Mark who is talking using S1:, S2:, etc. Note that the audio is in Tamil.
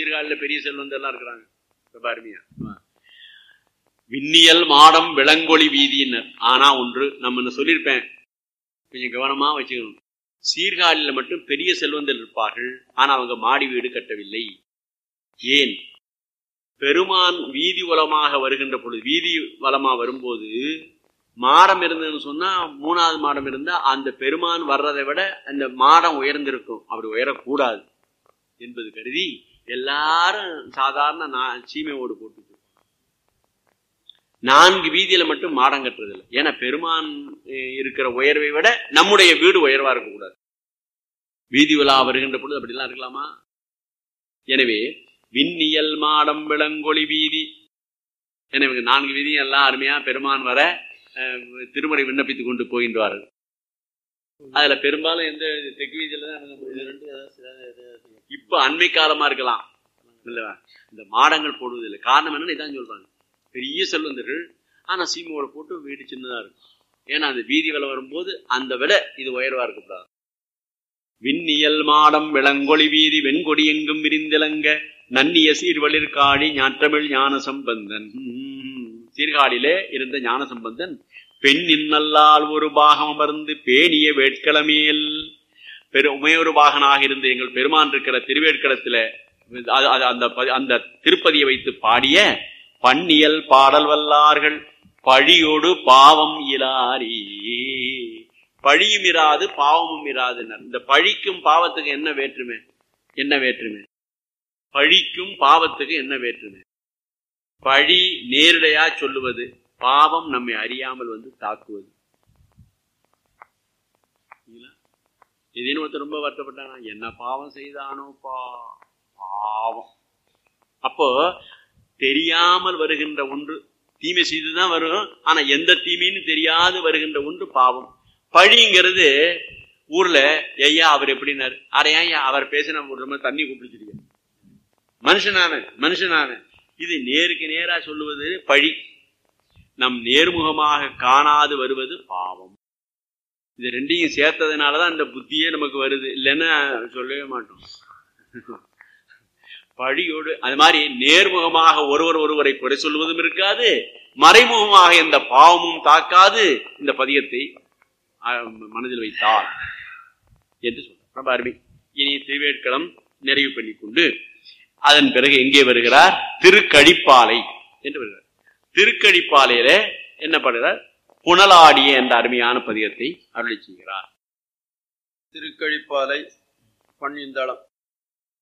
S1: சீர்காழில பெரிய செல்வந்தெல்லாம் இருக்கிறாங்க ரொம்ப அருமையா விண்ணியல் மாடம் விளங்கொளி வீதியினர் ஆனா ஒன்று நம்ம என்ன சொல்லியிருப்பேன் கொஞ்சம் கவனமா வச்சுக்கணும் சீர்காழியில மட்டும் பெரிய செல்வந்தர் இருப்பார்கள் ஆனா அவங்க மாடி வீடு கட்டவில்லை ஏன் பெருமான் வீதி வளமாக வருகின்ற பொழுது வீதி வளமா வரும்போது மாடம் இருந்ததுன்னு சொன்னா மூணாவது மாடம் இருந்தா அந்த பெருமான் வர்றதை விட அந்த மாடம் உயர்ந்திருக்கும் அப்படி உயரக்கூடாது என்பது கருதி எல்லாரும் சாதாரண நா- சீமை ஓடு போட்டு நான்கு வீதியில மட்டும் மாடம் கட்டுறது இல்லை ஏன்னா பெருமான் அஹ், இருக்கிற உயர்வை விட நம்முடைய வீடு உயர்வா இருக்கக்கூடாது வீதி விழா வருகின்ற பொழுது அப்படிலாம் இருக்கலாமா எனவே விண்ணியல் மாடம் விளங்கொளி வீதி எனவே இவங்க நான்கு வீதியும் எல்லாம் அருமையா பெருமான் வர அஹ், திருமுறை விண்ணப்பித்துக் கொண்டு போகின்றார்கள் அதுல பெரும்பாலும் எந்த தெற்கு வீதியில தான் இவங்க இது ரெண்டு இப்ப அண்மை காலமா இருக்கலாம் இல்லவா இந்த மாடங்கள் போடுவதில்லை காரணம் என்னன்னு இதான் சொல்றாங்க பெரிய செல்வந்தர்கள் ஆனா சீமோட போட்டு வீடு சின்னதா இருக்கும் ஏன்னா அந்த வீதி விலை வரும்போது அந்த விட இது உயர்வா இருக்கக்கூடாது விண்ணியல் மாடம் விளங்கொளி வீதி வெண்கொடி எங்கும் விரிந்திலங்க நன்னிய சீர்வளிர் காடி ஞாற்றமிழ் ஞான சம்பந்தன் உம், சீர்காழியிலே இருந்த ஞான சம்பந்தன் பெண்ணின் நல்லால் ஒரு பாகம் அமர்ந்து பேணிய வேட்களமேல் பெரு உமையொரு பாகனாக இருந்த எங்கள் பெருமான் இருக்கிற திருவேட்களத்துல அது- அது- அந்த ப- அந்த திருப்பதியை வைத்து பாடிய பன்னியல் பாடல் வல்லார்கள் பழியோடு பாவம் இலாரி பழியும் இராது பாவமும் இராதுனர் இந்த பழிக்கும் பாவத்துக்கு என்ன வேற்றுமை என்ன வேற்றுமை பழிக்கும் பாவத்துக்கு என்ன வேற்றுமை பழி நேரடியா சொல்லுவது பாவம் நம்மை அறியாமல் வந்து தாக்குவது இல்ல? திடீர்னு ஒருத்தர் ரொம்ப வருத்தப்பட்டானா என்ன பாவம் செய்தானோப்பா பாவம் அப்போ தெரியாமல் வருகின்ற ஒன்று தீமை செய்துதான் வரும் ஆனா எந்த தீமைன்னு தெரியாது வருகின்ற ஒன்று பாவம் பழிங்கிறது ஊர்ல ஐயா அவர் எப்படின்னாரு அரையா ஐயா அவர் பேசின ரொம்ப தண்ணி கூப்பிடுச்சிருக்க மனுஷனான மனுஷனான இது நேருக்கு நேரா சொல்லுவது பழி நம் நேர்முகமாக காணாது வருவது பாவம் இது ரெண்டையும் சேர்த்ததுனாலதான் இந்த புத்தியே நமக்கு வருது இல்லைன்னா சொல்லவே மாட்டோம் பழியோடு அது மாதிரி நேர்முகமாக ஒருவர் ஒருவரை குறை சொல்வதும் இருக்காது மறைமுகமாக எந்த பாவமும் தாக்காது இந்த பதியத்தை அஹ், மனதில் வைத்தார் என்று சொல்றார் ரொம்ப அருமை இனி திருவேட்களம் நிறைவு பண்ணிக்கொண்டு அதன் பிறகு எங்கே வருகிறார் திருக்கழிப்பாலை என்று வருகிறார் திருக்கழிப்பாலையில என்ன பண்ணுகிறார் புனலாடிய என்ற அருமையான பதியத்தை அருளி செய்கிறார்
S2: திருக்கழிப்பாலை பன்னிந்தளம்